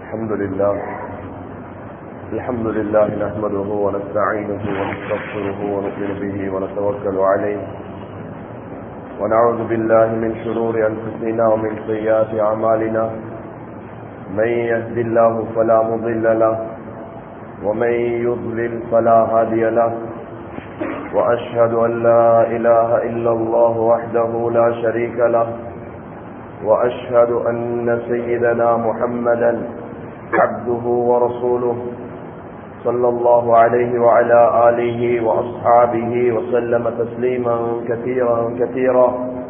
الحمد لله الحمد لله نحمده ونستعينه ونستغفره ونؤمن به ونتوكل عليه ونعوذ بالله من شرور أنفسنا ومن سيئات أعمالنا من يهد الله فلا مضل له ومن يضلل فلا هادي له وأشهد أن لا إله إلا الله وحده لا شريك له وأشهد أن سيدنا محمدا عبده ورسوله صلى الله عليه وعلى آله وأصحابه وسلم تسليما كثيرا كثيرا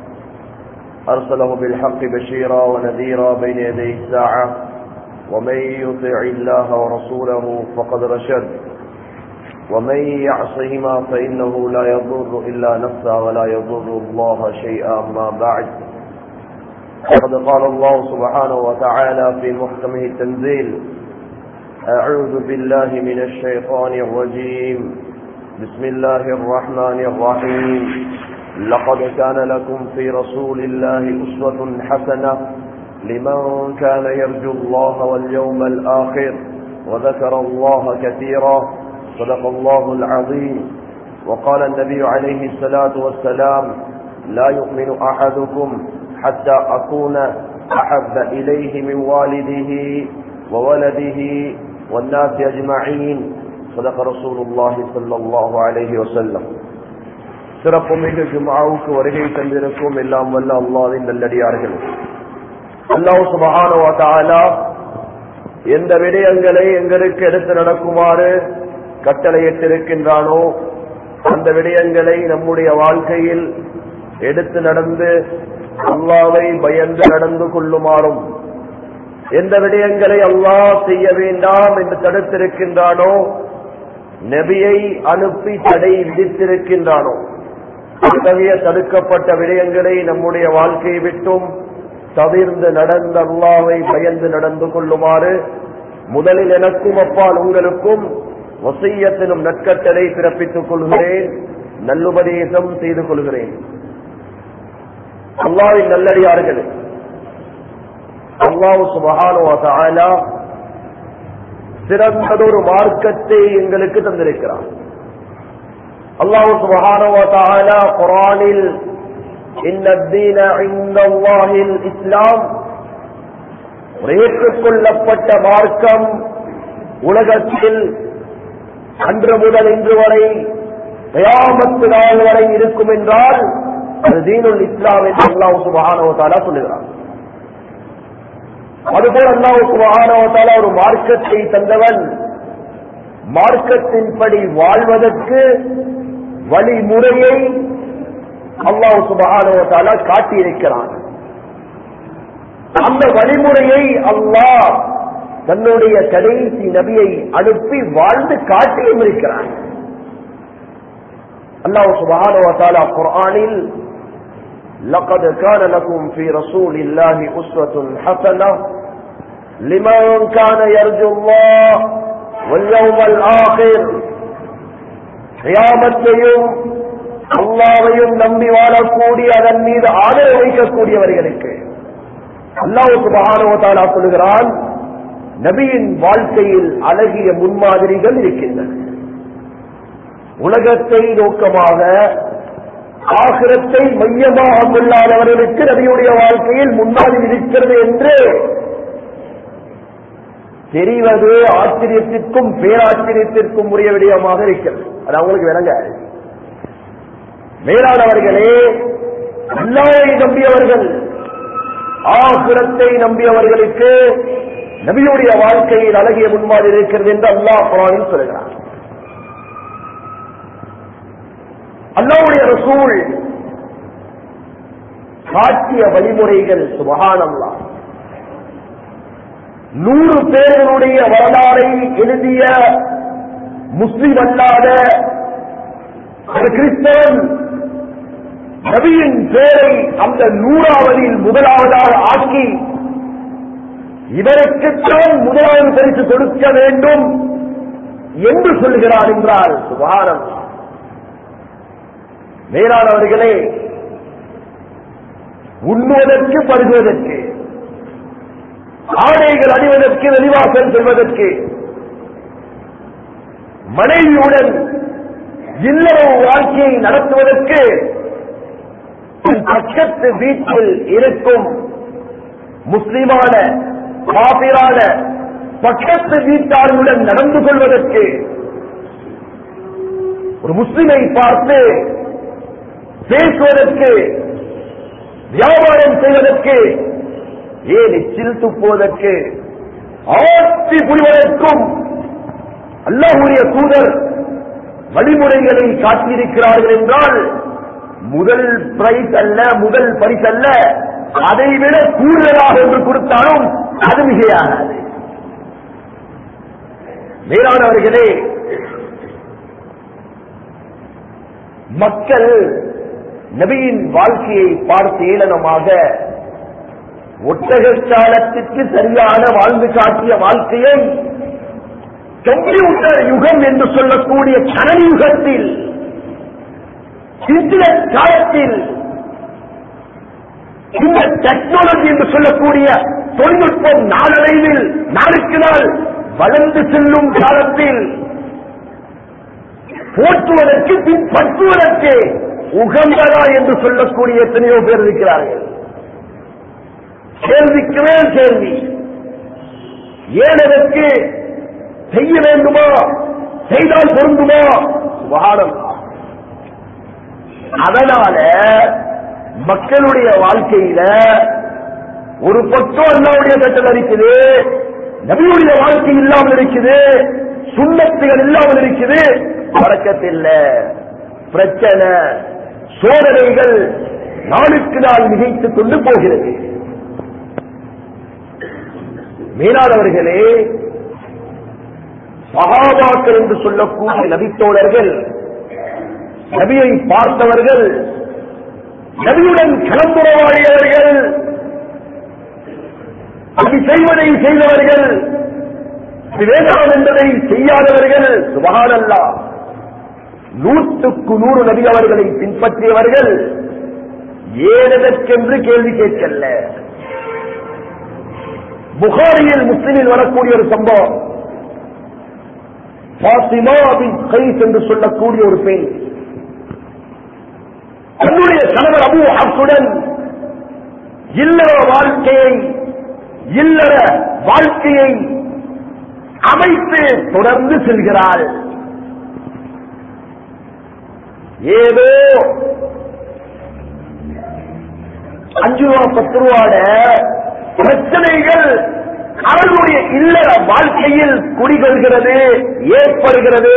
أرسله بالحق بشيرا ونذيرا بين يدي الساعة ومن يطع الله ورسوله فقد رشد ومن يعصهما فإنه لا يضر إلا نفسه ولا يضر الله شيئا ما بعد وقد قال الله سبحانه وتعالى في محكمه التنزيل أعوذ بالله من الشيطان الرجيم بسم الله الرحمن الرحيم لقد كان لكم في رسول الله أسوة حسنة لمن كان يرجو الله واليوم الآخر وذكر الله كثيرا صدق الله العظيم وقال النبي عليه الصلاة والسلام لا يؤمن أحدكم حتى أكون أحب إليه من والده وولده والناس أجمعين صدق رسول الله صلى الله عليه وسلم சிறப்பு மிகு ஜுமாவுக்கு வருகை தந்திருக்கும் எல்லாம் வல்ல அல்லாவின் நல்லடியார்கள் அல்லாஹ் சுபஹானவா எந்த விடயங்களை எங்களுக்கு எடுத்து நடக்குமாறு கட்டளையிட்டிருக்கின்றானோ அந்த விடயங்களை நம்முடைய வாழ்க்கையில் எடுத்து நடந்து அல்லாவை பயந்து நடந்து கொள்ளுமாறும் எந்த விடயங்களை அல்லாஹ் செய்ய வேண்டாம் என்று தடுத்திருக்கின்றானோ நபியை அனுப்பி தடை விதித்திருக்கின்றானோ அத்தகைய தடுக்கப்பட்ட விடயங்களை நம்முடைய வாழ்க்கையை விட்டும் தவிர்ந்து நடந்த அல்லாவை பயந்து நடந்து கொள்ளுமாறு முதலில் எனக்கும் அப்பால் உங்களுக்கும் வசையத்திலும் நற்கட்டளை பிறப்பித்துக் கொள்கிறேன் நல்லுபதேசம் செய்து கொள்கிறேன் அல்லாவின் நல்லடியார்களே அல்லாஹு சுபஹானோ சிறந்ததொரு மார்க்கத்தை எங்களுக்கு தந்திருக்கிறார் அல்லாஹு சுபஹானோ குரானில் இஸ்லாம் ஏற்றுக்கொள்ளப்பட்ட மார்க்கம் உலகத்தில் அன்று முதல் இன்று வரை கயாமத்து நாள் வரை இருக்கும் என்றால் அது தீனுல் இஸ்லாம் என்று அல்லாஹு சுபஹானவத்தாலா சொல்லுகிறார் அதுபோல் அல்லாஹு சுபஹானவத்தாலா ஒரு மார்க்கத்தை தந்தவன் மார்க்கத்தின்படி வாழ்வதற்கு வழிமுறையை அல்லாஹு சுபஹானவத்தாலா காட்டியிருக்கிறான் அந்த வழிமுறையை அல்லாஹ் தன்னுடைய கடைசி நபியை அனுப்பி வாழ்ந்து காட்டியும் இருக்கிறான் அல்லாஹு சுபஹானவத்தாலா குர்ஆனில் لقد كان لكم في رسول الله أسوة حسنة لمن كان يرجو الله واليوم الآخر قيامத்தையும் அல்லாவையும் நம்பி வாழக்கூடிய அதன் மீது ஆதரவு வைக்கக்கூடியவர்களுக்கு அல்லாவுக்கு மகானவத்தாலா சொல்லுகிறான் நபியின் வாழ்க்கையில் அழகிய முன்மாதிரிகள் இருக்கின்றன உலகத்தை நோக்கமாக ஆகிரத்தை மையமாக கொள்ளாதவர்களுக்கு நபியுடைய வாழ்க்கையில் முன்மாதிரி இருக்கிறது என்று தெரிவது ஆச்சரியத்திற்கும் பேராச்சரியத்திற்கும் உரிய விடயமாக இருக்கிறது அது அவங்களுக்கு விளங்க மேலானவர்களே அல்லாவை நம்பியவர்கள் ஆசுரத்தை நம்பியவர்களுக்கு நபியுடைய வாழ்க்கையில் அழகிய முன்மாதிரி இருக்கிறது என்று அல்லாஹ் குரானில் சொல்கிறார் அல்லாவுடைய ரசூல் காட்டிய வழிமுறைகள் சுபகானல்லா நூறு பேர்களுடைய வரலாறை எழுதிய முஸ்லிம் அல்லாத ஒரு கிறிஸ்தவன் நபியின் பேரை அந்த நூறாவதில் முதலாவதாக ஆக்கி இவருக்குத்தான் முதலாவது பரிசு கொடுக்க வேண்டும் என்று சொல்கிறார் என்றால் சுபாரம் மேலானவர்களே உண்ணுவதற்கு பருகுவதற்கு ஆடைகள் அணிவதற்கு வெளிவாசல் செல்வதற்கு மனைவியுடன் இல்லறவு வாழ்க்கையை நடத்துவதற்கு தன் பக்கத்து வீட்டில் இருக்கும் முஸ்லிமான காபிரான பக்கத்து வீட்டார்களுடன் நடந்து கொள்வதற்கு ஒரு முஸ்லிமை பார்த்து பேசுவதற்கு வியாபாரம் செய்வதற்கு ஏன் எச்சில் துப்புவதற்கு ஆட்சி புரிவதற்கும் அல்லாஹுடைய தூதர் வழிமுறைகளை காட்டியிருக்கிறார்கள் என்றால் முதல் பிரைஸ் அல்ல முதல் பரிசு அல்ல அதைவிட கூடுதலாக என்று கொடுத்தாலும் அது மிகையாகாது மேலானவர்களே மக்கள் நபியின் வாழ்க்கையை பார்த்து ஏளனமாக ஒட்டகச்சாலத்திற்கு சரியான வாழ்ந்து காட்டிய வாழ்க்கையை கம்ப்யூட்டர் யுகம் என்று சொல்லக்கூடிய கணனி யுகத்தில் இன்டர்நெட் காலத்தில் இந்த டெக்னாலஜி என்று சொல்லக்கூடிய தொழில்நுட்பம் நாளடைவில் நாளுக்கு நாள் வளர்ந்து செல்லும் காலத்தில் போற்றுவதற்கு பின்பற்றுவதற்கு உகந்ததா என்று சொல்லக்கூடிய எத்தனையோ பேர் இருக்கிறார்கள் கேள்விக்கு மேல் கேள்வி ஏன் அதற்கு செய்ய வேண்டுமா செய்தால் பொருந்துமா சுகாரம் அதனால மக்களுடைய வாழ்க்கையில ஒரு பக்கம் அல்லாவுடைய கட்டளை இருக்குது நபியுடைய வாழ்க்கை இல்லாமல் இருக்குது சுண்ணத்துகள் இல்லாமல் இருக்குது பறக்கத்தில்ல பிரச்சனை சோதனைகள் நாளுக்கு நாள் மிகைத்துக் கொண்டு போகிறது மேலாளவர்களே சகாபாக்கள் என்று சொல்லக்கூடிய நபித்தோழர்கள் நபியை பார்த்தவர்கள் நபியுடன் கலந்துரவாடியவர்கள் நபி செய்வதை செய்தவர்கள் இது வேண்டாம் என்பதை செய்யாதவர்கள் சுபகானல்லா நூற்றுக்கு நூறு நபி அவர்களை பின்பற்றியவர்கள் ஏனதற்கென்று கேள்வி கேட்கல புகாரியில் முஸ்லிமில் வரக்கூடிய ஒரு சம்பவம் பாத்திமா பின் கைஸ் என்று சொல்லக்கூடிய ஒரு பெண் தன்னுடைய கணவர் அபு ஹப்சுடன் இல்லற வாழ்க்கையை இல்லற வாழ்க்கையை அமைத்து தொடர்ந்து செல்கிறாள் ஏதோ அஞ்சு ரூபா பத்து ரூபாட பிரச்சனைகள் அவர்களுடைய இல்லற வாழ்க்கையில் குடிகொள்கிறது ஏற்படுகிறது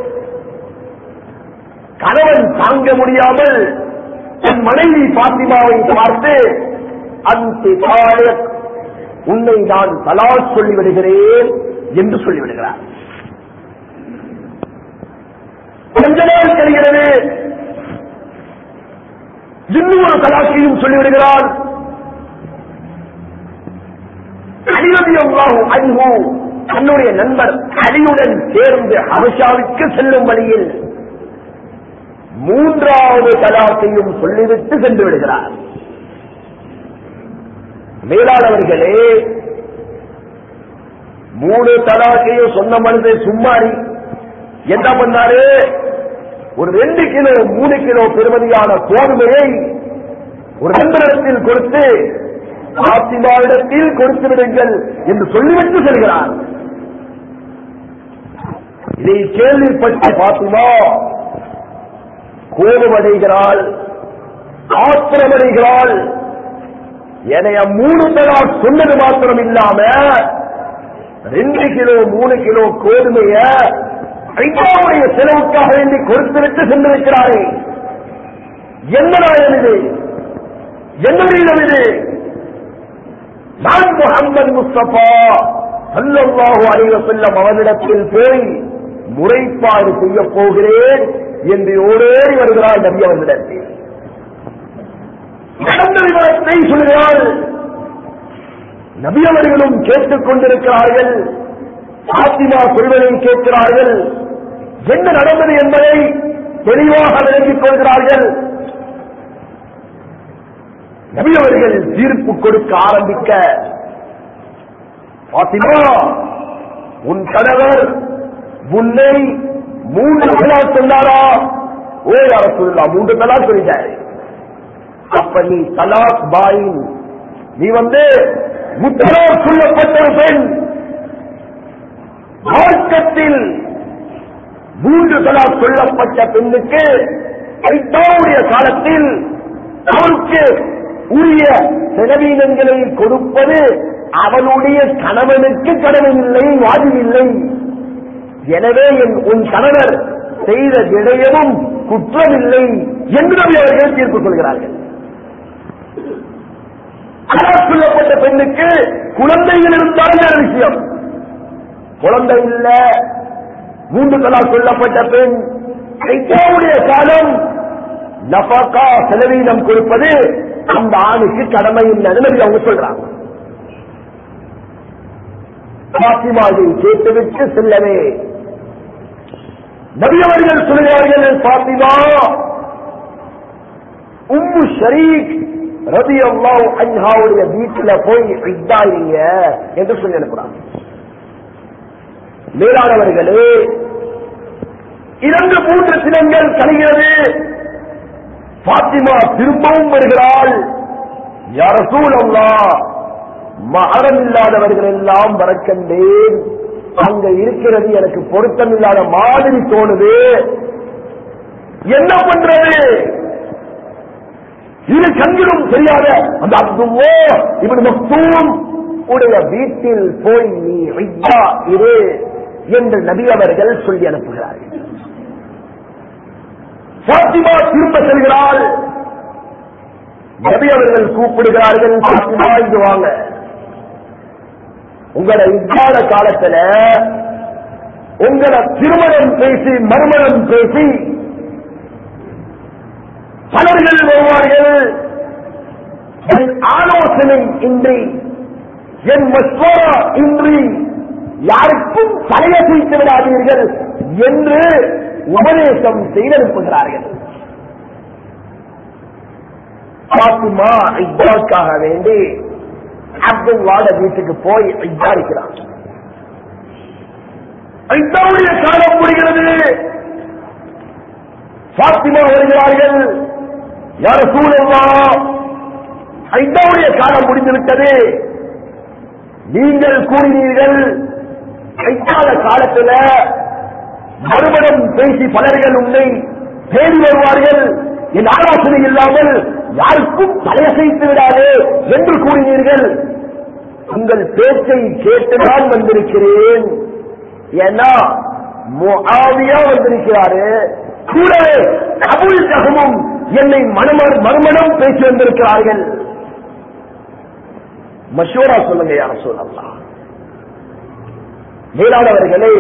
கணவன் தாங்க முடியாமல் தன் மனைவி பாத்திமாவை பார்த்து அந்த உன்னை நான் தலா சொல்லிவிடுகிறேன் என்று சொல்லிவிடுகிறார் கொஞ்ச நாள் தெரிகிறது இன்னும் ஒரு கலாட்சியும் சொல்லிவிடுகிறான் அலிரதியாகும் அன்பு தன்னுடைய நண்பர் அலியுடன் சேர்ந்து ஹபஷாவுக்கு செல்லும் வழியில் மூன்றாவது தலாக்கையும் சொல்லிவிட்டு சென்று விடுகிறார் மேலாளவர்களே மூணு தலாக்கையும் சொன்ன மனிதன் சும்மாரி என்ன பண்ணாரு ஒரு ரெண்டு கிலோ மூணு கிலோ பெருமதியான கோதுமையை ஒரு நண்பரிடத்தில் கொடுத்து பாத்திமாவிடத்தில் கொடுத்து விடுங்கள் என்று சொல்லிவிட்டு செல்கிறார் இதை கேள்விப்பட்ட பாத்திமா கோபமடைகிறாள் ஆத்திரமடைகிறாள் என்னைய மூணு தலா சொன்னது மாத்திரம் இல்லாம ரெண்டு கிலோ மூணு கிலோ கோதுமைய ஐயாவுடைய செலவுக்காக வேண்டி கொடுத்துவிட்டு சென்றிருக்கிறாரே என்ன நாயம் இது என்ன வீதம் இது நான் முகமது முஸ்தபா சல்லல்லாஹு அலைஹி வஸல்லம் அவனிடத்தில் போய் முறைப்பாடு செய்ய போகிறேன் என்று ஓடோடி வருகிறாள் நபி அவர்களிடத்தில் நடந்த விவரத்தை சொல்கிறாள் நபி அவர்களும் கேட்டுக் கொண்டிருக்கிறார்கள் பாத்திமா சொல்வதை கேட்கிறார்கள் என்ன நடந்தது என்பதை தெளிவாக விளங்கிக் கொள்கிறார்கள் நபி அவர்கள் தீர்ப்பு கொடுக்க ஆரம்பிக்க பாத்திமா உன் கணவர் உன்னை மூன்று தலாக் சொன்னாரா ஓ யார சொல்லலாம் மூன்று தலாக் சொல்லிட்டாரு அப்ப நீ தலாக் பாயின் நீ வந்து முத்தலாக் சொல்லப்பட்ட ஒரு பெண் மார்க்கத்தில் மூன்று தலாக் சொல்லப்பட்ட பெண்ணுக்கு ஐந்தாவுடைய காலத்தில் அவருக்கு உரிய செலவீனங்களை கொடுப்பது அவனுடைய கணவனுக்கு கடமையில்லை வாதிவில்லை எனவே என் உன் கணவர் செய்த விடயமும் குற்றமில்லை என்று நபி அவர்கள் தீர்ப்பு சொல்கிறார்கள் தலாக் சொல்லப்பட்ட பெண்ணுக்கு குழந்தைகள் இருந்தால் வேற விஷயம் குழந்தை இல்ல மூன்று தலாக் சொல்லப்பட்ட பெண் ஐந்தாவுடைய காலம் நபாக்கா செலவீனம் கொடுப்பது அந்த ஆணுக்கு கடமை இல்லைன்னு நபி அவங்க சொல்றாங்க பாத்திமாவை கேட்டுவிட்டு செல்லவே நபி அவர்கள் சொல்கிறார்கள் பாத்திமா உம்மு ஷரீக் ரபி அல்லாஹ் அன்ஹாவுடைய வீட்டுல போய் இதாயிங்க என்று சொல்லி அனுப்புறாங்க மேலானவர்களே இரண்டு மூன்று தினங்கள் கழிகிறது பாத்திமா திரும்பவும் வருகிறாள் யார சூழல்லா மகரம் இல்லாதவர்கள் எல்லாம் வரக்கண்டேன் அங்க இருக்கிறது எனக்கு பொருத்தம் இல்லாத மாதிரி தோணுது என்ன பண்றது இரு கண்களும் தெரியாத அந்த அப்துவோ இவன் மக்தூம் உடைய வீட்டில் போய் நீ ஐயா இரு என்று நபி அவர்கள் சொல்லி அனுப்புகிறார்கள் பாத்திமா திரும்ப செல்கிறாள் நபி அவர்கள் கூப்பிடுகிறார்கள் பாத்திமா இங்கு வாங்க உங்களை இல்லாத காலத்துல உங்களை திருமணம் பேசி மறுமணம் பேசி பலர்கள் வருவார்கள் என் ஆலோசனை இன்றி என் மஸ்வரா இன்றி யாருக்கும் தலையசைத்து விடாதீர்கள் என்று உபதேசம் செய்தனுப்புகிறார்கள் பாத்திமா இத்தாக்காக வேண்டி அப்துல்லாட வீட்டுக்கு போய் இத்தாரிக்கிறான் ஐந்தாவுடைய காலம் முடிகிறது பாத்திமா வருகிறார்கள் யார சூழல்லா ஐந்தாவுடைய காலம் முடிந்துவிட்டது நீங்கள் கூறினீர்கள் ஐந்தாத காலத்துல மறுமணம் பேசி பலர்கள் உன்னை தேடி வருவார்கள் என் ஆலோசனை இல்லாமல் யாருக்கும் தலையசைத்து விடாதே என்று கூறினீர்கள் உங்கள் பேச்சை கேட்டுதான் வந்திருக்கிறேன் ஏன்னா முஆவியா வந்திருக்கிறாரு கூடவே அபுல் ஜஹமும் என்னை மனமர் மறுமணம் பேசி வந்திருக்கிறார்கள் மஷூரா சொல்லுங்க யார சொல்லலாம் மேலானவர்களே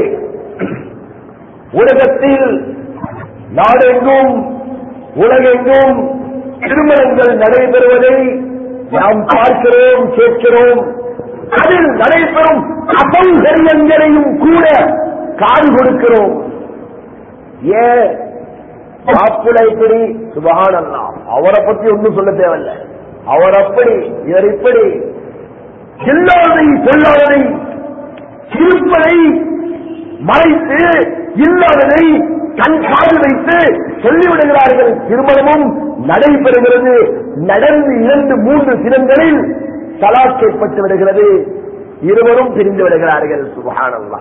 உலகத்தில் நாடெங்கும் உலகெங்கும் திருமணங்கள் நடைபெறுவதை நாம் பார்க்கிறோம் கேட்கிறோம் அதில் நடைபெறும் அசௌகரியங்களையும் கூட காது கொடுக்கிறோம் ஏன் மாப்பிள்ளை இப்படி சுபகானல்லாம் அவரை பத்தி ஒன்றும் சொல்ல தேவையில்லை அவர் அப்படி இவர் இப்படி இல்லாததை சொல்லாததை இருப்பதை மறைத்து இல்லாததை கண் காது வைத்து சொல்லிவிடுகிறார்கள் திருமணமும் நடைபெறுகிறது நடந்து இரண்டு மூன்று தினங்களில் தலாக் ஏற்பட்டு விடுகிறது இருவரும் பிரிந்து விடுகிறார்கள் சுபகானல்லா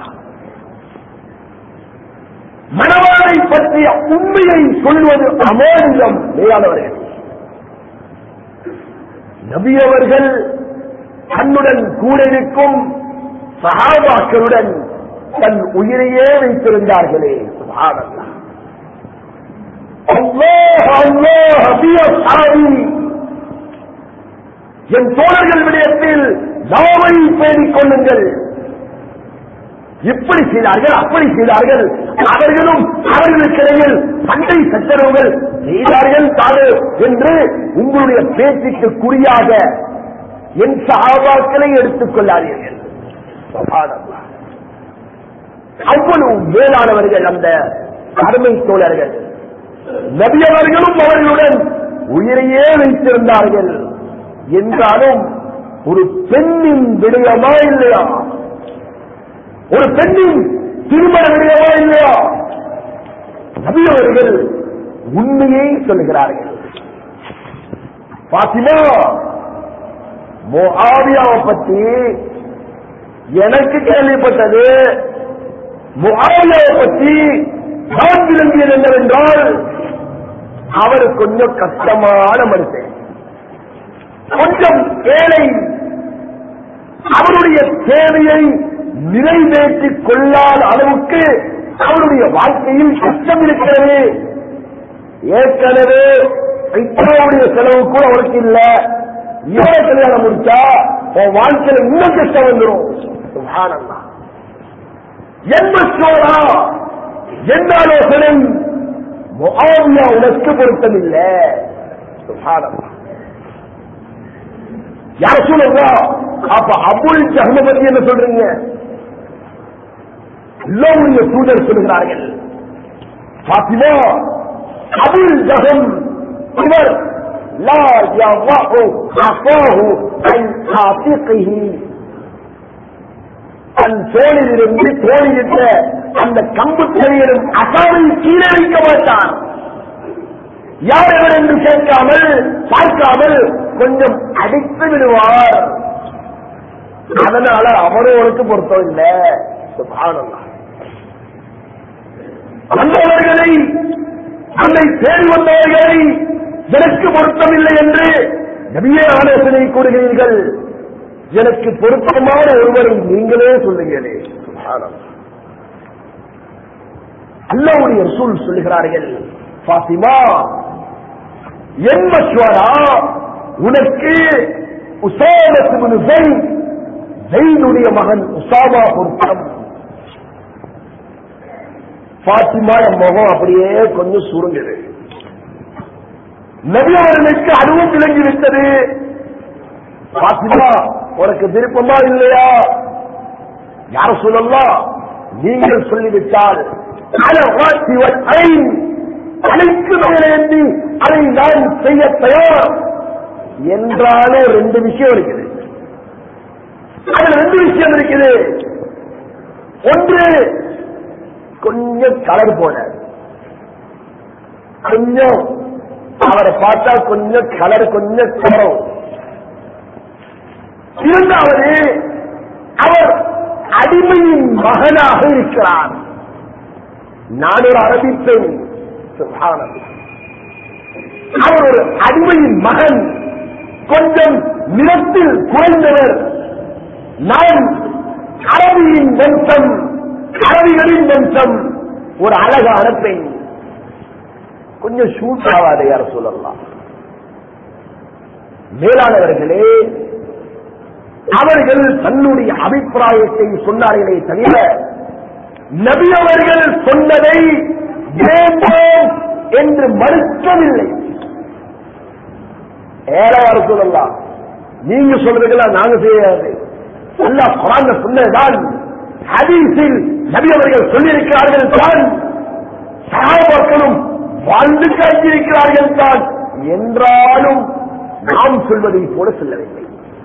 மணவாளை பற்றிய உண்மையை சொல்வது அமோனியம் மேலானவர்கள் நபியவர்கள் தன்னுடன் கூட இருக்கும் சகாபாக்களுடன் தன் உயிரையே வைத்திருந்தார்களே சுபஹானல்லாஹ். அல்லாஹ் அல்லாஹ் பி அஸ்ஹாபி. என் தோழர்கள் விடயத்தில் நாவை பேணிக் கொள்ளுங்கள் இப்படி செய்தார்கள் அப்படி செய்தார்கள் அவர்களும் அவர்களுக்கிடையில் சண்டை சச்சரவுகள் செய்தார்கள் தாடு என்று உங்களுடைய பேச்சுக்கு குறியாக என் சகாபாக்களை எடுத்துக் கொள்ளாதீர்கள் சுப்ஹானல்லாஹ். அவ்வளவு மேலானவர்கள் அந்த அருமை தோழர்கள் நபியவர்களும் அவர்களுடன் உயிரையே வைத்திருந்தார்கள் என்றாலும் ஒரு பெண்ணின் விடயமா இல்லையா ஒரு பெண்ணின் திருமண விடயமா இல்லையா நபி அவர்கள் உண்மையை சொல்லுகிறார்கள் பாத்திமா முஆவியாவை பத்தி எனக்கு கேள்விப்பட்டது முஆவியாவை பற்றி நான் விரும்பியது என்னவென்றால் அவர் கொஞ்சம் கஷ்டமான மனுஷன் கொஞ்சம் ஏழை அவருடைய தேவையை நிறைவேற்றிக் கொள்ளாத அளவுக்கு அவருடைய வாழ்க்கையில் கஷ்டம் இருக்கிறது ஏற்கனவே இத்தாவுடைய செலவு கூட அவருக்கு இல்ல இவரை கல்யாணம் முடிச்சா உன் வாழ்க்கையில இன்னும் கஷ்டம் வந்துடும் சுப்ஹானல்லாஹ். என் மசோரா என் ஆலோசனை முஆவியா உனக்கு பொருத்தமில்லை சுப்ஹானல்லாஹ். யார சொல்லுங்க அப்ப அபுல் ஜஹ்ம பத்தி என்ன சொல்றீங்க எல்லோருடைய தூதர் சொல்லுகிறார்கள் பாத்திமா அபுல் ஜஹம் இவர் லா யவஹு அஃபாஹு அன் ஆத்திகிஹி தன் தோளிலிருந்து தோளிலிட்ட அந்த கம்பு தெரியலும் அசாவை கீழே வைக்க மாட்டான் யார் எவர் என்று கேட்காமல் பார்க்காமல் கொஞ்சம் அடித்து விடுவார் அதனால அவரோருக்கு பொருத்தம் இல்லை சுப்ஹானல்லாஹ். வந்தவர்களை தன்னை தேடி வந்தவர்களை எனக்கு பொருத்தமில்லை என்று நபியே ஆலோசனை கூறுகிறீர்கள் எனக்கு பொருத்தமான ஒருவரை நீங்களே சொல்லுங்களே சுப்ஹானல்லாஹ். அல்லாவுடைய ரசூல் சொல்லுகிறார்கள் பாத்திமா என் மஸ்வரா உனக்கு உசாமத்து ஜெயின் ஜெயினுடைய மகன் உசாமா பொருத்தம் பாத்திமா என் முகம் அப்படியே கொஞ்சம் சுருங்குது நபி அவர்களுக்கு அதுவும் விளங்கி விட்டது பாத்திமா உனக்கு விருப்பமா இல்லையா யார சொல்லலாம் நீங்கள் சொல்லிவிட்டால் அல வாசி வல் ஐன். அனைத்து மேலேந்தி அதை நான் செய்ய தயார் என்றாலே ரெண்டு விஷயம் இருக்குது அதுல ரெண்டு விஷயம் இருக்குது ஒன்று கொஞ்சம் கலர் போன கொஞ்சம் அவரை பார்த்தா கொஞ்சம் கலர் கொஞ்சம் குறவு இரண்டாவது அவர் அடிமையின் மகனாக இருக்கிறார் நான் ஒரு அரபி பெண் சுப்ஹானல்லாஹ். அவர் ஒரு அடிமையின் மகன் கொஞ்சம் நிறத்தில் குறைந்தவர் நான் அரபியின் வம்சம் அரபிகளின் வம்சம் ஒரு அழகான பெண் கொஞ்சம் ஷூட் ஆகாத யார் சொல்லலாம் மேலானவர்களே அவர்கள் தன்னுடைய அபிப்பிராயத்தை சொன்னார்களே தவிர நபி அவர்கள் சொன்னதை வேண்டாம் என்று மறுக்கவில்லை ஏழையார் சொல்லலாம் நீங்க சொல்றதுக்கெல்லாம் நாங்க செய்யாது அல்லாஹ் குரான்ல சொன்னதுதான் ஹதீஸில் நபி அவர்கள் சொல்லியிருக்கிறார்கள் தான் சகாபாக்களும் வாழ்ந்து காட்டியிருக்கிறார்கள் தான் என்றாலும் நாம் சொல்வதை போல சொல்லவில்லை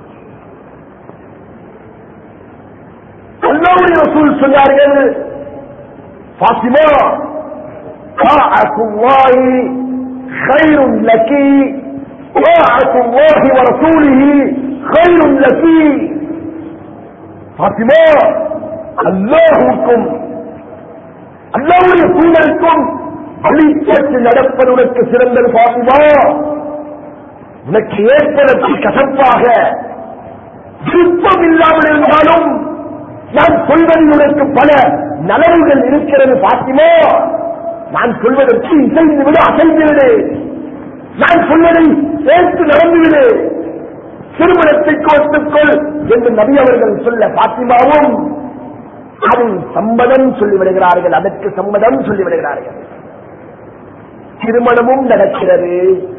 அல்லாவுடைய ரசூல் சொன்னார்கள் பாத்திமா طاعة الله خير لك طاعة الله ورسوله خير لك பாத்திமா அல்லாஹுக்கும் அல்லாவுடைய சூழலுக்கும் வழிபட்டு நடப்பது உனக்கு சிறந்தது பாத்திமா உனக்கு ஏற்பதற்கு கசப்பாக விருப்பம் இல்லாமல் இருந்தாலும் நான் சொல்வதில் உனக்கு பல நலவுகள் இருக்கிறது பாத்திமா நான் சொல்வதற்கு இசைந்து விடு அசைந்து விடு நான் சொல்வதை சேர்த்து நடந்து விடு திருமணத்தை கோத்துக்கொள் என்று நபி அவர்கள் சொல்ல பாத்திமாவும் அதில் சம்மதம் சொல்லிவிடுகிறார்கள் அதற்கு சம்மதம் சொல்லிவிடுகிறார்கள் திருமணமும் நடக்கிறது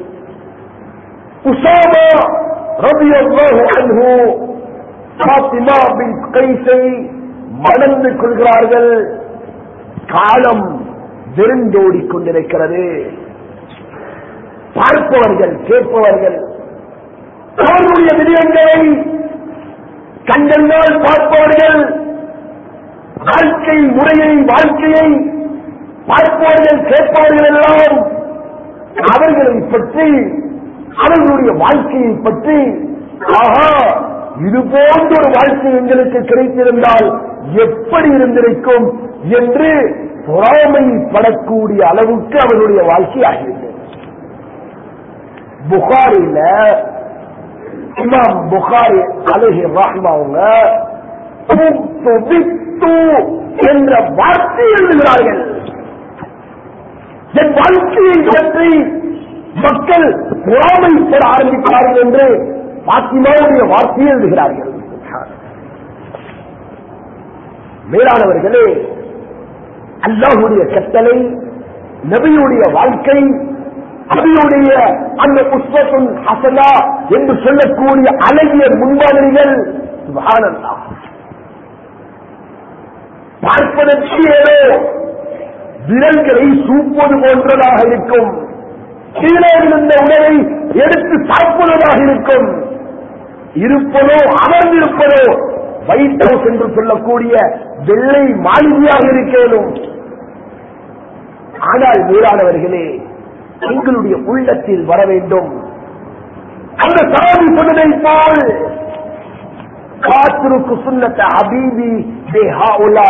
உசாமா ரபியல்லாஹு அன்ஹு பாத்திமா பின் கைஸை மணந்து கொள்கிறார்கள் காலம் விருந்தோடிக் கொண்டிருக்கிறது பார்ப்பவர்கள் கேட்பவர்கள் அவர்களுடைய விடயங்களை கண்டென்றால் பார்ப்பவர்கள் வாழ்க்கை முறையை வாழ்க்கையை பார்ப்பவர்கள் கேட்பவர்கள் எல்லாம் அவர்களை பற்றி அவர்களுடைய வாழ்க்கையை பற்றி ஆஹா இது போன்ற ஒரு வாழ்க்கை எங்களுக்கு கிடைத்திருந்தால் எப்படி இருந்திருக்கும் என்று பொறாமைப்படக்கூடிய அளவுக்கு அவருடைய வாழ்க்கை ஆகிவிட்டது புகாரில இமாம் புகாரி அழகி ராஹ்மாவுங்க துப்து வித்து என்ற வார்த்தை எழுதுகிறார்கள் என் வாழ்க்கையை பற்றி மக்கள் பொறாமைப்பட ஆரம்பித்தார்கள் என்று பாத்திமாவுடைய வார்த்தையை எழுதுகிறார்கள் மேலானவர்களே அல்லாஹுடைய கட்டளை நபியுடைய வாழ்க்கை நபியுடைய அந்த புஷ்பத்துன் ஹசனா என்று சொல்லக்கூடிய அழகிய முன்மாதிரிகள் சுப்ஹானல்லாஹ். பார்ப்பதற்கு ஏதோ விரல்களை சூப்பது போன்றதாக இருக்கும் கீழே இருந்த உணவை எடுத்து சாப்பிடுவதாக இருக்கும் இருப்பதோ அமர்ந்திருப்பதோ வைட் ஹவுஸ் என்று சொல்லக்கூடிய வெள்ளை மாளிகையாக இருக்கேனும் ஆனால் மேலானவர்களே எங்களுடைய உள்ளத்தில் வர வேண்டும் அந்த சாமி சொன்னதை போல் காத்திருக்கு சுண்ணத்த ஹபீபி தேஹா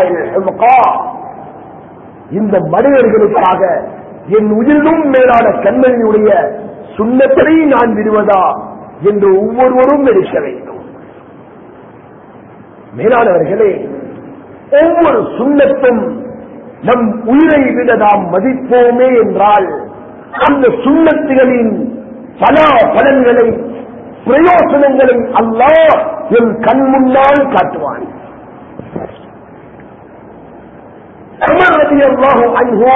இந்த மனிதர்களுக்காக என் உயிரிலும் மேலான கண்மணியுடைய சுண்ணத்தை நான் விடுவதா என்று ஒவ்வொருவரும் எடுக்க வேண்டும் மேலானவர்களே ஒவ்வொரு சுண்ணத்தும் நம் உயிரை விட நாம் மதிப்போமே என்றால் அந்த சுண்ணத்துகளின் பல பலன்களை பிரயோசனங்களை அல்லாஹ் என் கண் முன்னால் காட்டுவான் உமர் ரலியல்லாஹு அன்ஹு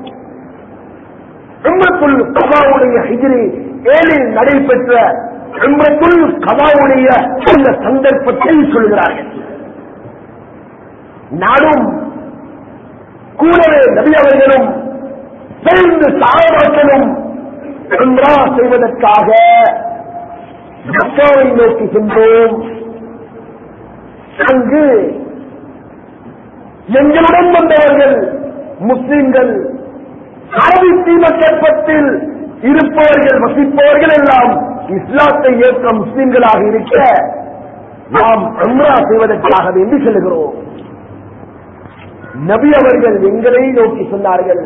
உம்ரத்துல் கபாவுடைய ஹிஜ்ரி ஏழில் நடைபெற்ற உம்ரத்துல் கபாவுடைய அந்த சந்தர்ப்பத்தை சொல்கிறார்கள் நானும் கூடவே நபி அவர்களும் சேர்ந்து சாபாக்களும் உம்ரா செய்வதற்காக மக்காவை நோக்கி சென்றோம் அங்கு எங்களுடன் வந்தவர்கள் முஸ்லிம்கள் அரபி தீபக்கற்பத்தில் இருப்பவர்கள் வசிப்பவர்கள் எல்லாம் இஸ்லாத்தை ஏற்ற முஸ்லிம்களாக இருக்க நாம் உம்ரா செய்வதற்காக வேண்டி செல்கிறோம் நபி அவர்கள் எங்களை நோக்கி சொன்னார்கள்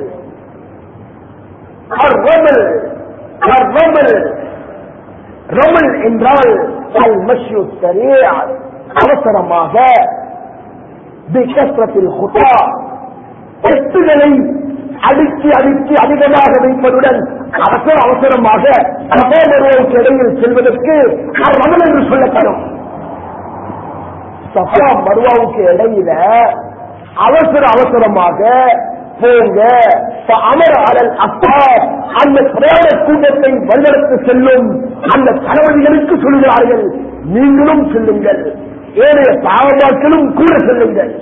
"அர்ரமல், அர்ரமல்." ரமல் என்றால் அல் மஷ்யூ சரீஅ, அவசரமாக பிகஸ்ரத்தில் ஹுதா எட்டுகளை அடுக்கி அடுக்கி அதிகமாக வைப்பதுடன் அவசர அவசரமாக சகோதரர்களுக்கு இடையில் செல்வதற்கு ரமல் என்று சொல்லப்படும் சஃபா மருவாவுக்கு இடையில அவசர அவசரமாக போங்க அமர அலல் அப்பா அந்த பிரயாண கூட்டத்தை வழிநடத்த செல்லும் அந்த தளபதிகளுக்கு சொல்கிறார்கள் நீங்களும் செல்லுங்கள் ஏனைய பாவமாக்களும் கூட செல்லுங்கள்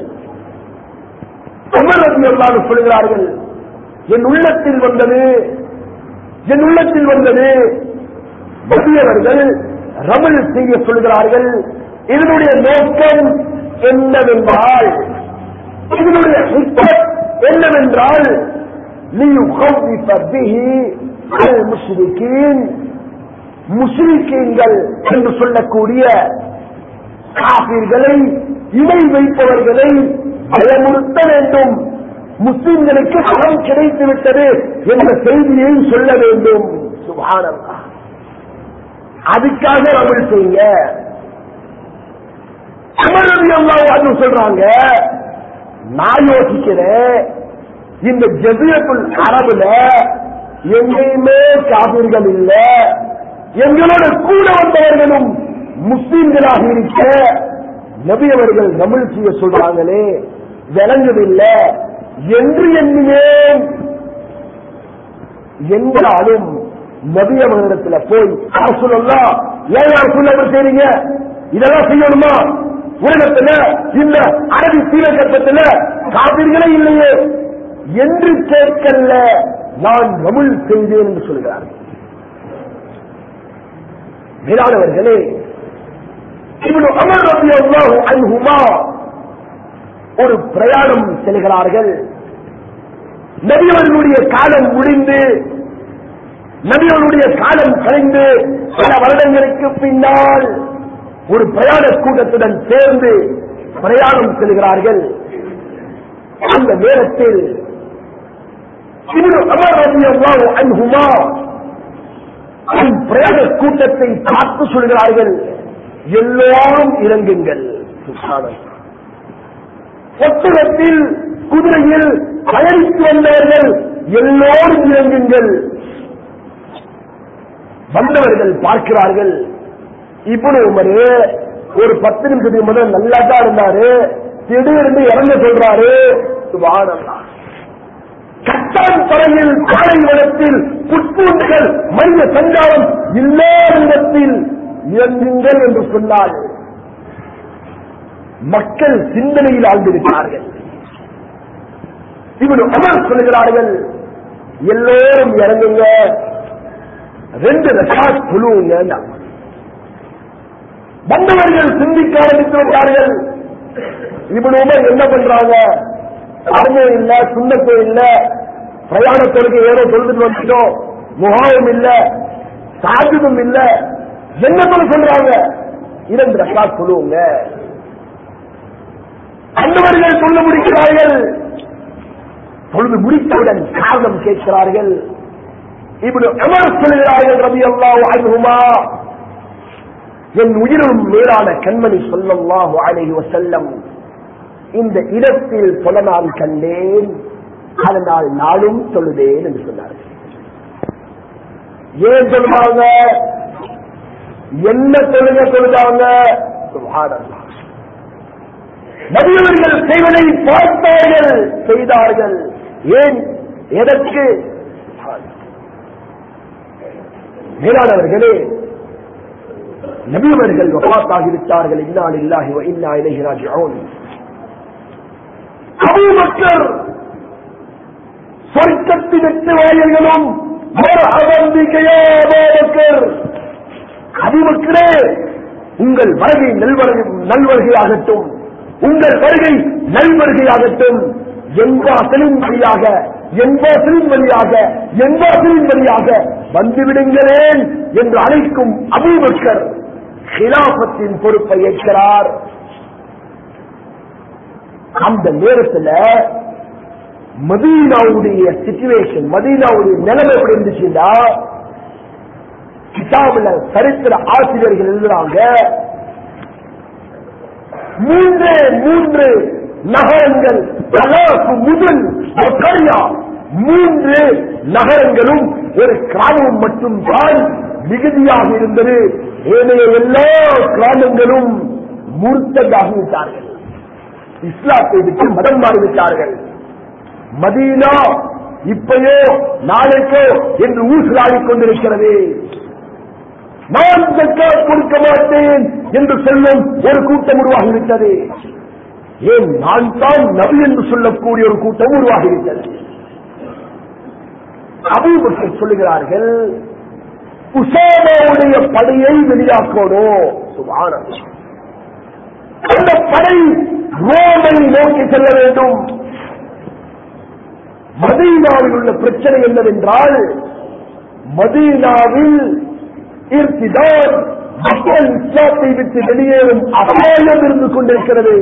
உமர் ரவி எல்லாரும் சொல்கிறார்கள் என் உள்ளத்தில் வந்தது என் உள்ளத்தில் வந்தது வலியவர்கள் ரமல் செய்ய சொல்கிறார்கள் இதனுடைய நோக்கம் என்னவென்றால் இதனுடைய ஹிக்மத் என்னவென்றால் ليخوف به المشركين முஸ்லிக்கீன்கள் என்று சொல்லக்கூடிய காப்பீர்களை இணை வைப்பவர்களை பயமுறுத்த வேண்டும் முஸ்லிம்களுக்கு பணம் கிடைத்து விட்டது என்ற செய்தியை சொல்ல வேண்டும் சுபானந்தா அதுக்காக அமல் செய்யுங்க அமரதி அல்லாஹ் சொல்றாங்க நான் யோசிக்கிறேன் இந்த ஜெபியத்துல் அரபுல எங்கேயுமே காபிர்கள் இல்ல எங்களோட கூட வந்தவர்களும் முஸ்லிம்களாக இருக்க நபி அவர்கள் தமிழ் செய்ய சொல்றாங்களே விளங்குதில்லை என்று எண்ணினேன் என்றாலும் நபி அவர்களிடத்துல போய் அரசுலாம் ஏன் அரசுல செய்றீங்க இதெல்லாம் செய்யணுமா உலகத்துல இந்த அரபி தீரக்கட்டத்துல காப்பீர்களே இல்லையே என்று கேட்கல நான் தமிழ் செய்தேன் என்று சொல்கிறார் மேலானவர்களே இவனு அமர் ரபி அல்லாஹு அன்ஹுமா ஒரு பிரயாணம் செல்கிறார்கள் நபியவர்களுடைய காலம் முடிந்து நபியவர்களுடைய காலம் கழிந்து பல வருடங்களுக்கு பின்னால் ஒரு பிரயாண கூட்டத்துடன் சேர்ந்து பிரயாணம் செல்கிறார்கள் அந்த நேரத்தில் இப்னு உமர் ரலியல்லாஹு அன்ஹுமா அந்த பிரயாண கூட்டத்தை பார்த்து சொல்கிறார்கள் எல்லோரும் இறங்குங்கள் சுப்ஹானல்லாஹ். ஒட்டகத்தில் குதிரையில் பயணித்து வந்தவர்கள் எல்லோரும் இறங்குங்கள் வந்தவர்கள் பார்க்கிறார்கள் இப்படி உமரு ஒரு பத்து நிமிஷத்துக்கு முதல் நல்லா தான் இருந்தாரு திடீர்னு இறங்க சொல்றாரு சுப்ஹானல்லாஹ். கட்டான் பறையில் பாறை வனத்தில் புட்பூண்டுகள் மனித சஞ்சாரம் இல்லாத இடத்தில் இறங்குங்கள் என்று சொன்னால் மக்கள் சிந்தனையில் ஆழ்ந்திருக்கிறார்கள் இவரு அமர் சொல்லுகிறார்கள் எல்லோரும் இறங்குங்க ரெண்டு ரெக்கார்ட் குழுவுங்க வந்தவர்கள் சிந்திக்க ஆரம்பித்து விட்டார்கள் இவன் உமர் என்ன பண்றாங்க அருமை இல்ல சுண்ணத்தோ இல்ல பிரயாணத்தோருக்கு ஏதோ சொல்லிட்டு வந்துட்டோம் முகாமும் இல்ல சாஜிதும் இல்ல என்ன பண்ண சொல்றாங்க இரண்டு ரெக்கார்ட் சொல்லுவோங்க அந்தவர்கள் சொல்ல முடிக்கிறார்கள் பொழுது முடித்தவுடன் காரணம் கேட்கிறார்கள் இப்படி அமர் சொல்லுகிறார்கள் ரவி அல்லாஹ் அனுகுமா என் உயிரும் மேலான கண்மணி சொல்லல்லாஹு அலைஹி வஸல்லம் இந்த இடத்தில் சொல்ல நான் கண்டேன் அதனால் நாளும் சொல்லுதேன் என்று சொன்னார்கள் ஏன் சொல்லுவாங்க என்ன தொழுக சொல்லுதாங்க சுப்ஹானல்லாஹ். நபியவர்கள் செய்வதை பார்த்தார்கள் செய்தார்கள் ஏன் எதற்கு மேலானவர்களே நபியவர்கள் வபாத்தாகிவிட்டார்கள் இன்னால் இல்லாஹி வ இன்னா இலைஹி ராஜிஊன் அபூபக்கர் சொர்க்கத்தின் எட்டு வாயில்களும் அபூபக்கர் அபூபக்கரே உங்கள் வருகை நல்வருகை நல்வருகையாகட்டும் உங்கள் வருகை நல்வருகையாகட்டும் என்வாசலின் வழியாக என்வாசலின் வழியாக என்வாசலின் வழியாக வந்துவிடுங்களேன் என்று அழைக்கும் அபூபக்கர் ஹிலாபத்தின் பொறுப்பை ஏற்கிறார் அந்த நேரத்தில் மதீனாவுடைய சிச்சுவேஷன் மதீனாவுடைய நிலைமை எப்படி இருந்துச்சுன்னா கிதாபுல சரித்திர ஆசிரியர்கள் எழுதுறாங்க மூன்று மூன்று நகரங்கள் தலாக்கு முதல் கரியா மூன்று நகரங்களும் ஒரு கிராமம் மட்டும் தான் மிகுதியாக இருந்தது ஏனைய எல்லா கிராமங்களும் மூர்த்ததாகிவிட்டார்கள் இஸ்லாத்தை விட்டு மதம் மாறிவிட்டார்கள் மதீனா இப்பயோ நாளைக்கோ என்று ஊசலாடிக் கொண்டிருக்கிறது நான் ஜக்காத் கொடுக்க மாட்டேன் என்று சொல்லும் ஒரு கூட்டம் உருவாகிவிட்டது ஏன் நான் தான் நபி என்று சொல்லக்கூடிய ஒரு கூட்டம் உருவாகிவிட்டது அபூபக்கர் சொல்லுகிறார்கள் உசாமாவுடைய படையை வெளியாக்கணும் சுபானந்தம் அந்த படை ரோமை நோக்கி செல்ல வேண்டும் மதீனாவில் உள்ள பிரச்சனை என்னவென்றால் மதீனாவில் இருத்திதான் மக்கள் இஸ்லாத்தை விட்டு வெளியேறும் அபாயம் இருந்து கொண்டிருக்கிறது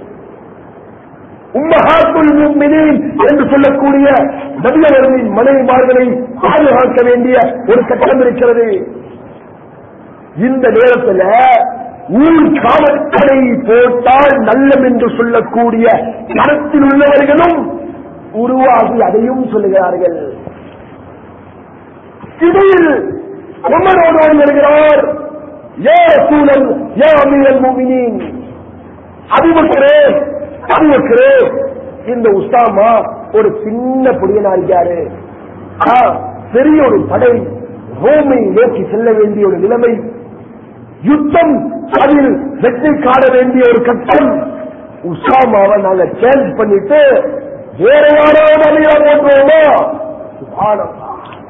உம்மஹாத்துல் முஃமினீன் என்று சொல்லக்கூடிய நபியவர்களின் மனைவிமார்களை பாதுகாக்க வேண்டிய ஒரு கட்டம் இருக்கிறது இந்த நேரத்தில் ஊர் காவல்கடை போட்டால் நல்லம் என்று சொல்லக்கூடிய கருத்தில் உள்ளவர்களும் உருவாகி அதையும் சொல்லுகிறார்கள் இடையில் உமரோடு வருகிறார் ஏ சூழல் ஏ அமீரல் முமினின் அபிபக்கரே அபிபக்கரே இந்த உஸ்தாமா ஒரு சின்ன புடியனா இருக்காரு ஆ, பெரிய ஒரு படை ரோமை நோக்கி செல்ல வேண்டிய ஒரு நிலைமை யுத்தம் அதில் வெற்றி காண வேண்டிய ஒரு கட்டம் உசாமாவை நாங்க சேஞ்ச் பண்ணிட்டு வேற யாராவது அணியா போட்டுருவோமா சுப்ஹானல்லாஹ்.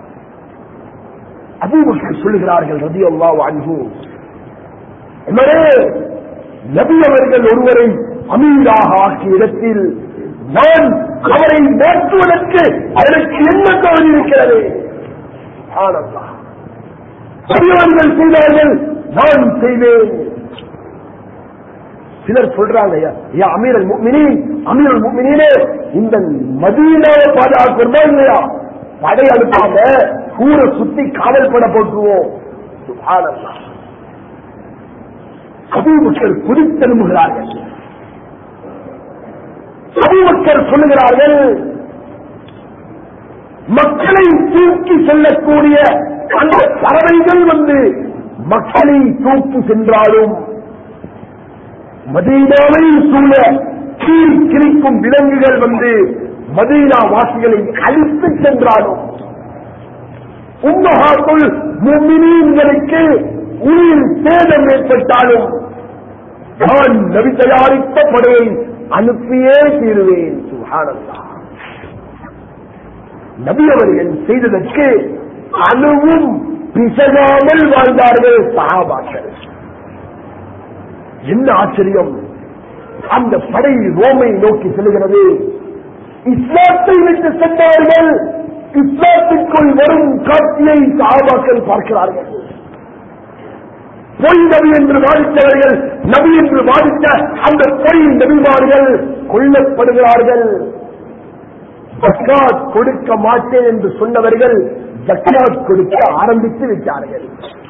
அபூபக்கர் சொல்லுகிறார்கள் ரதி அல்லா அன்பு நபி அவர்கள் ஒருவரை அமீராக ஆக்கிய இடத்தில் நான் அவரை மாற்றுவதற்கு அதற்கு என்ன தவறு இருக்கிறது ஆனந்தா பெரியவர்கள் செய்தார்கள் நான் செய்வேன் சிலர் சொல்றாங்க "யா- யா அமீரல் முக்மினீன் அமீரல் முக்மினீனே இந்த மதீனாவை பாதுகாக்கிறதா இல்லையா படை அனுப்பாம ஊரை சுத்தி காவல் பட போட்டுருவோம் சுப்ஹானல்லாஹ். அபூபக்கர் குதித்தெழும்புகிறார்கள் அபூபக்கர் சொல்லுகிறார்கள் மக்களை தூக்கி செல்லக்கூடிய அந்த பறவைகள் வந்து மக்களை தூக்கி சென்றாலும் மதீனாவை சூழ கீழ் கிழிக்கும் விலங்குகள் வந்து மதீனா வாசிகளை அழித்து சென்றாலும் உம்மகாக்குள் மும்மினீன்களுக்கு உயிர் சேதம் ஏற்பட்டாலும் நான் நபி தயாரித்த படையை அனுப்பியே தீருவேன் சுகானந்தா நபி அவர்கள் செய்ததற்கு அணுவும் பிசகாமல் வாழ்ந்தார்கள் சகாபாக்கள் என்ன ஆச்சரியம் அந்த படை ரோமை நோக்கி செல்கிறது இஸ்லாத்தை விட்டு சென்றார்கள் இஸ்லாத்திற்குள் வரும் காட்சியை சகாபாக்கள் பார்க்கிறார்கள் பொய் நபி என்று வாதித்தவர்கள் நபி என்று வாதித்த அந்த பொய் நபிமார்கள் கொல்லப்படுகிறார்கள் ஜக்காத் கொடுக்க மாட்டேன் என்று சொன்னவர்கள் ஜக்காத் கொடுக்க ஆரம்பித்து விட்டார்கள்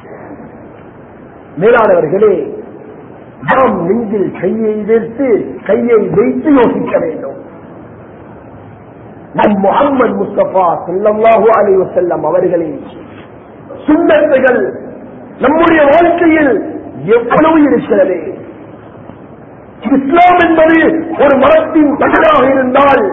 மேலானவர்களே நாம் நெஞ்சில் கையை வைத்து கையை வைத்து யோசிக்க வேண்டும் நம் முகமது முஸ்தபா ஸல்லல்லாஹு அலைஹி வஸல்லம் அவர்களின் சுண்ணத்துகள் நம்முடைய வாழ்க்கையில் எவ்வளவு இருக்கிறது இஸ்லாம் என்பது ஒரு மரத்தின் தகராக இருந்தால்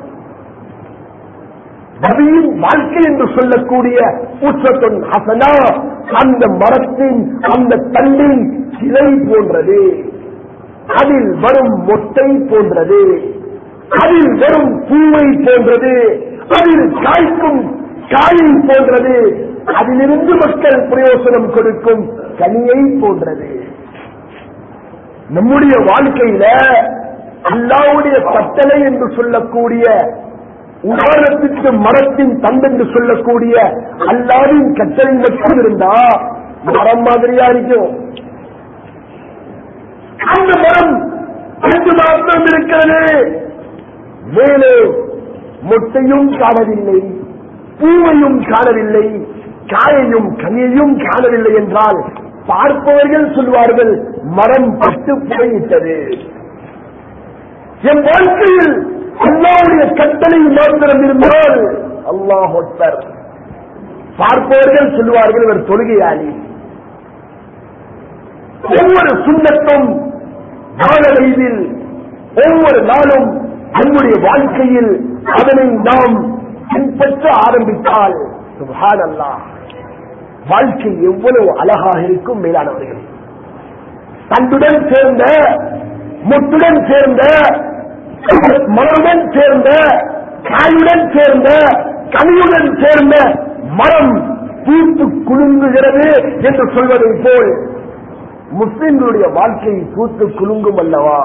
நபியின் வாழ்க்கை என்று சொல்லக்கூடிய உச்சத்துன் ஹசனா அந்த மரத்தின் அந்த தண்டின் சிலை போன்றது அதில் வரும் மொட்டை போன்றது அதில் வரும் பூவை போன்றது அதில் காய்க்கும் காயை போன்றது அதிலிருந்து மக்கள் பிரயோசனம் கொடுக்கும் கனியை போன்றது நம்முடைய வாழ்க்கையில அல்லாவுடைய கட்டளை என்று சொல்லக்கூடிய உதாரணத்திற்கு மரத்தின் தண்டு என்று சொல்லக்கூடிய அல்லாவின் கட்டளை மட்டும் இருந்தா மரம் மாதிரியா இருக்கும் அந்த மரம் அஞ்சு மாத்திரம் இருக்கிறது மேலே மொட்டையும் காணவில்லை பூவையும் காணவில்லை காயையும் கனியையும் காணவில்லை என்றால் பார்ப்பவர்கள் சொல்வார்கள் மரம் பட்டு போய்விட்டது என் வாழ்க்கையில் அல்லாவுடைய கட்டளை மாத்திரம் இருந்தால் அல்லாஹ் ஒருத்தர் பார்ப்பவர்கள் சொல்லுவார்கள் இவர் தொழுகையாளி ஒவ்வொரு சுண்ணத்தும் நாளடைவில் ஒவ்வொரு நாளும் நம்முடைய வாழ்க்கையில் அதனை நாம் பின்பற்ற ஆரம்பித்தால் சுப்ஹானல்லாஹ் வாழ்க்கை எவ்வளவு அழகாக இருக்கும் மேலானவர்கள் தண்டுடன் சேர்ந்த முட்டுடன் சேர்ந்த மலருடன் சேர்ந்த காயுடன் சேர்ந்த கனியுடன் சேர்ந்த மரம் பூத்து குலுங்குகிறது என்று சொல்வதை போல் முஸ்லிம்களுடைய வாழ்க்கை பூத்து குலுங்கும் அல்லவா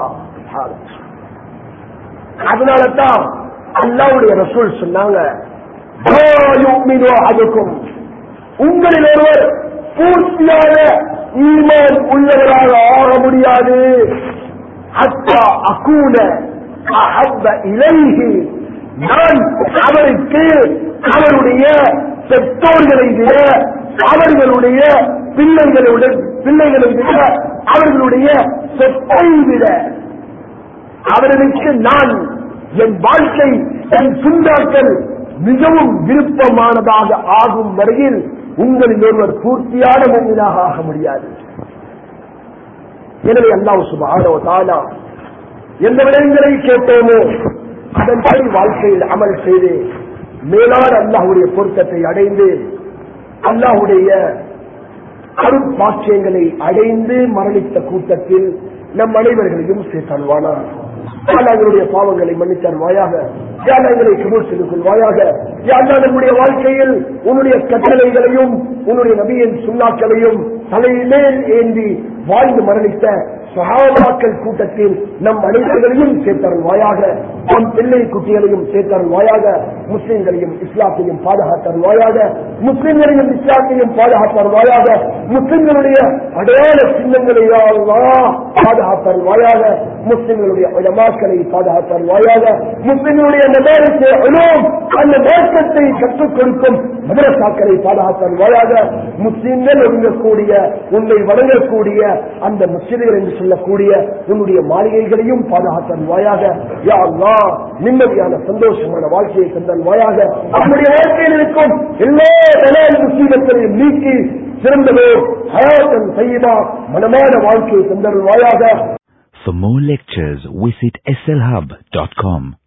அதனால தான் அல்லாவுடைய ரசூல் சொன்னாங்க "லா யுமினு அஹதுக்கும்." உங்களில் ஒருவர் பூர்த்தியான ஈமான் உள்ளவராக ஆக முடியாது அத்தா அகூன அஹப்ப இலைஹி நான் அவருக்கு அவருடைய பெற்றோர்களை விட அவர்களுடைய பிள்ளைகளுடன் பிள்ளைகளை விட அவர்களுடைய சொத்தை விட அவர்களுக்கு நான் என் வாழ்க்கை என் சுண்டாக்கள் மிகவும் விருப்பமானதாக ஆகும் வரையில் உங்களில் ஒருவர் பூர்த்தியான மனிதனாக ஆக முடியாது எனவே அல்லாஹ் சுபானோ தானா எந்த விடயங்களை கேட்டோமோ அதன்படி வாழ்க்கையில் அமல் செய்து மேலான அல்லாஹுடைய பொருத்தத்தை அடைந்து அல்லாஹுடைய அருட்பாட்சியங்களை அடைந்து மரணித்த கூட்டத்தில் நம் அனைவர்களையும் சேர்த்தல்வானா எங்களுடைய பாவங்களை மன்னித்தருவாயாக எங்களை கபூர் செய்து கொள்வாயாக யாரா நம்முடைய வாழ்க்கையில் உன்னுடைய கட்டளைகளையும் உன்னுடைய நபியின் சுண்ணாக்களையும் தலைமேல் ஏந்தி வாழ்ந்து மரணித்த சகாபாக்கள் கூட்டத்தில் நம் அனைவர்களையும் சேர்த்தருள்வாயாக நம் பிள்ளை குட்டிகளையும் சேர்த்தருள்வாயாக முஸ்லிம்களையும் இஸ்லாத்தையும் பாதுகாத்தருள்வாயாக முஸ்லிம்களையும் இஸ்லாத்தையும் பாதுகாத்தருள்வாயாக முஸ்லிம்களுடைய அடையாள சின்னங்களையா பாதுகாத்தருள்வாயாக முஸ்லிம்களுடைய உலமாக்களை பாதுகாத்தருள்வாயாக முஸ்லிம்களுடைய நகரத்தை அழும் அந்த மார்க்கத்தை கற்றுக் கொடுக்கும் மதரசாக்களை பாதுகாத்தருள்வாயாக முஸ்லிம்கள் ஒழுங்கக்கூடிய உன்னை வணங்கக்கூடிய அந்த முஸ்லிம்கள் என்று சொல்லக்கூடிய உன்னுடைய மாளிகைகளையும் பாதுகாத்தருள்வாயாக யா அல்லாஹ் நிம்மதியான சந்தோஷமான வாழ்க்கையை தந்தல்வாயாக நம்முடைய வாழ்க்கையில் இருக்கும் எல்லா தலால் முஸ்லீமத்தையும் நீக்கி சிறந்ததோ ஹயாத்தன் செய்யுமா மனமான வாழ்க்கையை தந்தல்வாயாக For more lectures, visit slhub.com.